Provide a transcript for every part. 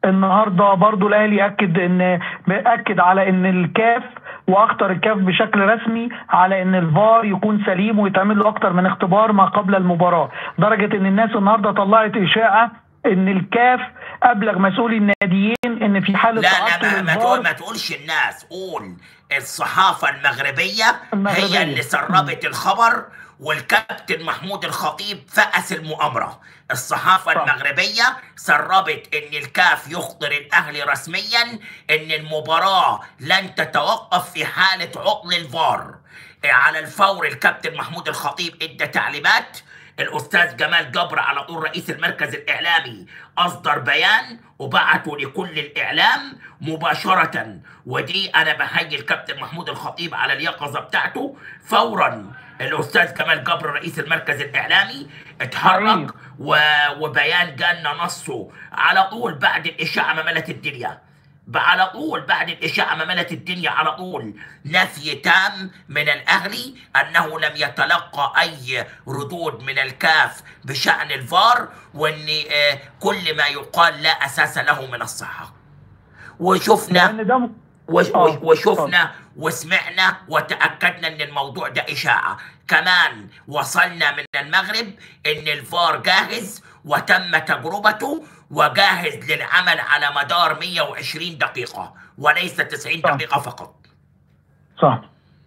النهارده برضو الاهلي اكد ان اكد على ان الكاف واخطر الكاف بشكل رسمي على ان الفار يكون سليم ويتعمل له اكتر من اختبار ما قبل المباراه درجه ان الناس النهارده طلعت اشاعه ان الكاف ابلغ مسؤولي الناديين ان في حاله لا لا تعطل ما, ما, الفار تقول ما تقولش الناس قول الصحافة المغربية, المغربية. هي اللي سربت الخبر والكابتن محمود الخطيب فأس المؤامرة الصحافة صح. المغربية سربت ان الكاف يخبر الاهلي رسميا ان المباراة لن تتوقف في حالة عطل الفار على الفور الكابتن محمود الخطيب ادى تعليمات الاستاذ جمال جبر على طول رئيس المركز الاعلامي اصدر بيان وبعته لكل الاعلام مباشره ودي انا بحيي الكابتن محمود الخطيب على اليقظه بتاعته فورا الاستاذ جمال جبر رئيس المركز الاعلامي اتحرك حقيقي. و... وبيان جالنا نصه على طول بعد الاشاعه ما ملت الدنيا على طول بعد الإشاعة ما ملت الدنيا على طول نفي تام من الأهلي أنه لم يتلقى أي ردود من الكاف بشأن الفار وأن آه، كل ما يقال لا أساس له من الصحة وشفنا لان ده م- وش آه، وش وشفنا وسمعنا وتأكدنا ان الموضوع ده اشاعة كمان وصلنا من المغرب ان الفار جاهز وتم تجربته وجاهز للعمل على مدار 120 دقيقة وليس 90 صح. دقيقة فقط صح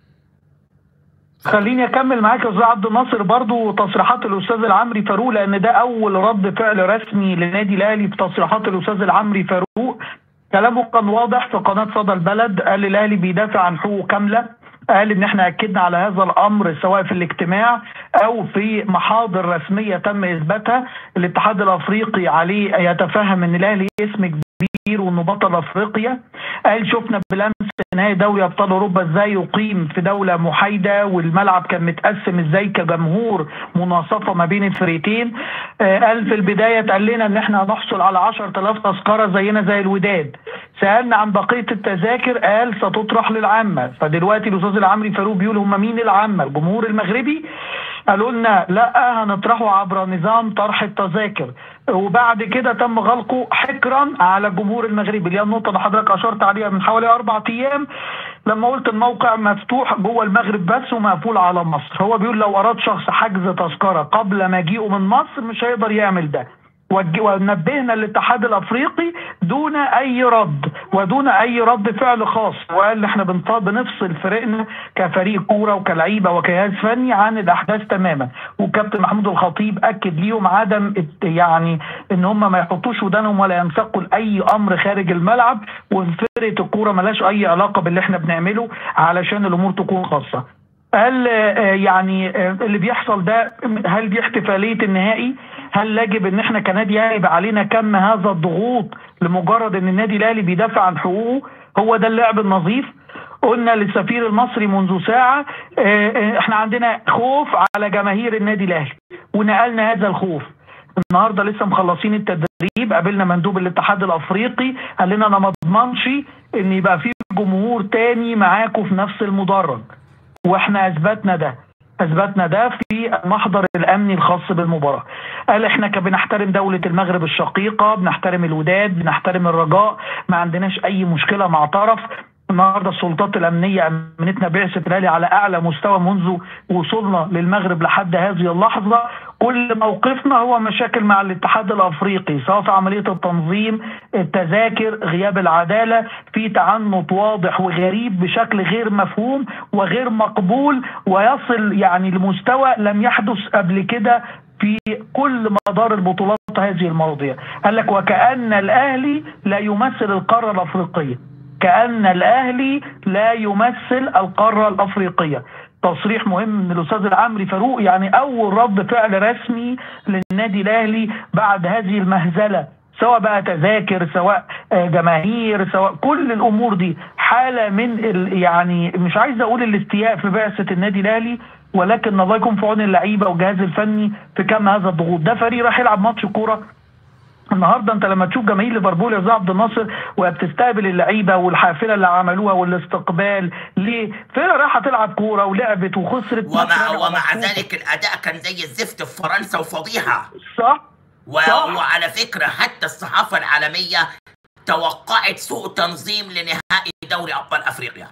خليني اكمل معاك يا استاذ عبد الناصر برضو تصريحات الاستاذ العمري فاروق لان ده اول رد فعل رسمي للنادي الاهلي في تصريحات الاستاذ العمري فاروق كلامه كان واضح في قناه صدى البلد قال الاهلي بيدافع عن حقوقه كامله قال ان احنا اكدنا على هذا الامر سواء في الاجتماع او في محاضر رسميه تم اثباتها الاتحاد الافريقي عليه يتفهم ان الاهلي اسم كبير وانه بطل افريقيا قال شفنا بالامس نهائي دوري ابطال اوروبا ازاي يقيم في دوله محايده والملعب كان متقسم ازاي كجمهور مناصفه ما بين الفريقين آه، قال في البدايه قال لنا ان احنا هنحصل على 10000 تذكره زينا زي الوداد سالنا عن بقيه التذاكر قال ستطرح للعامه فدلوقتي الاستاذ العمري فاروق بيقول هم مين العامه الجمهور المغربي قالوا لنا لا هنطرحه عبر نظام طرح التذاكر وبعد كده تم غلقه حكرا على الجمهور المغربي اللي هي النقطه اللي حضرتك اشرت عليها من حوالي اربع ايام لما قلت الموقع مفتوح جوه المغرب بس ومقفول على مصر هو بيقول لو اراد شخص حجز تذكره قبل مجيئه من مصر مش هيقدر يعمل ده وج- ونبهنا الاتحاد الافريقي دون اي رد ودون اي رد فعل خاص وقال احنا بنط- بنفصل فريقنا كفريق كوره وكلعيبه وكجهاز فني عن الاحداث تماما وكابتن محمود الخطيب اكد ليهم عدم الت- يعني ان هم ما يحطوش ودانهم ولا ينسقوا لاي امر خارج الملعب وفرقه الكوره ملهاش اي علاقه باللي احنا بنعمله علشان الامور تكون خاصه هل آه، يعني آه، اللي بيحصل ده هل دي احتفاليه النهائي؟ هل يجب ان احنا كنادي اهلي يبقى علينا كم هذا الضغوط لمجرد ان النادي الاهلي بيدافع عن حقوقه؟ هو ده اللعب النظيف؟ قلنا للسفير المصري منذ ساعه آه، آه، احنا عندنا خوف على جماهير النادي الاهلي ونقلنا هذا الخوف. النهارده لسه مخلصين التدريب قابلنا مندوب الاتحاد الافريقي قال لنا انا ما اضمنش ان يبقى في جمهور تاني معاكم في نفس المدرج واحنا اثبتنا ده اثبتنا ده في المحضر الامني الخاص بالمباراه قال احنا كان بنحترم دوله المغرب الشقيقه بنحترم الوداد بنحترم الرجاء ما عندناش اي مشكله مع طرف النهارده السلطات الامنيه امنتنا بعثه الاهلي على اعلى مستوى منذ وصولنا للمغرب لحد هذه اللحظه كل موقفنا هو مشاكل مع الاتحاد الافريقي سواء في عمليه التنظيم التذاكر غياب العداله في تعنت واضح وغريب بشكل غير مفهوم وغير مقبول ويصل يعني لمستوى لم يحدث قبل كده في كل مدار البطولات هذه المواضيع قال لك وكأن الأهلي لا يمثل القارة الأفريقية كأن الأهلي لا يمثل القارة الأفريقية تصريح مهم من الأستاذ العمري فاروق يعني أول رد فعل رسمي للنادي الأهلي بعد هذه المهزلة سواء بقى تذاكر سواء آه، جماهير سواء كل الامور دي حاله من ال يعني مش عايز اقول الاستياء في بعثه النادي الاهلي ولكن الله يكون في عون اللعيبه والجهاز الفني في كم هذا الضغوط ده فريق راح يلعب ماتش كوره النهارده انت لما تشوف جماهير ليفربول يا أستاذ عبد الناصر وهي بتستقبل اللعيبه والحافله اللي عملوها والاستقبال ليه؟ فرقه رايحه تلعب كوره ولعبت وخسرت ومع, راجعة ومع مبسوطة. ذلك الأداء كان زي الزفت في فرنسا وفضيحة صح و... صح. وعلى فكرة حتى الصحافة العالمية توقعت سوء تنظيم لنهائي دوري ابطال افريقيا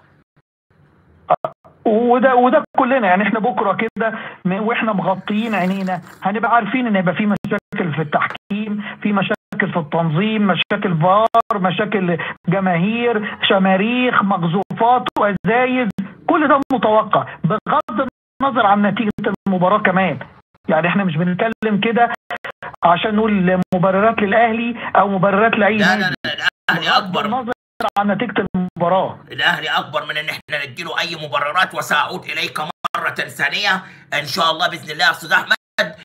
وده وده كلنا يعني احنا بكره كده م- واحنا مغطيين عينينا هنبقى عارفين ان يبقى في مشاكل في التحكيم في مشاكل في التنظيم مشاكل فار مشاكل جماهير شماريخ مقذوفات وازايز كل ده متوقع بغض النظر عن نتيجه المباراه كمان يعني احنا مش بنتكلم كده عشان نقول مبررات للاهلي او مبررات لاي لا لا نادي لا الاهلي بغض اكبر النظر عن نتيجه المباراه الاهلي اكبر من ان احنا نديله اي مبررات وساعود اليك مره ثانيه ان شاء الله باذن الله يا استاذ احمد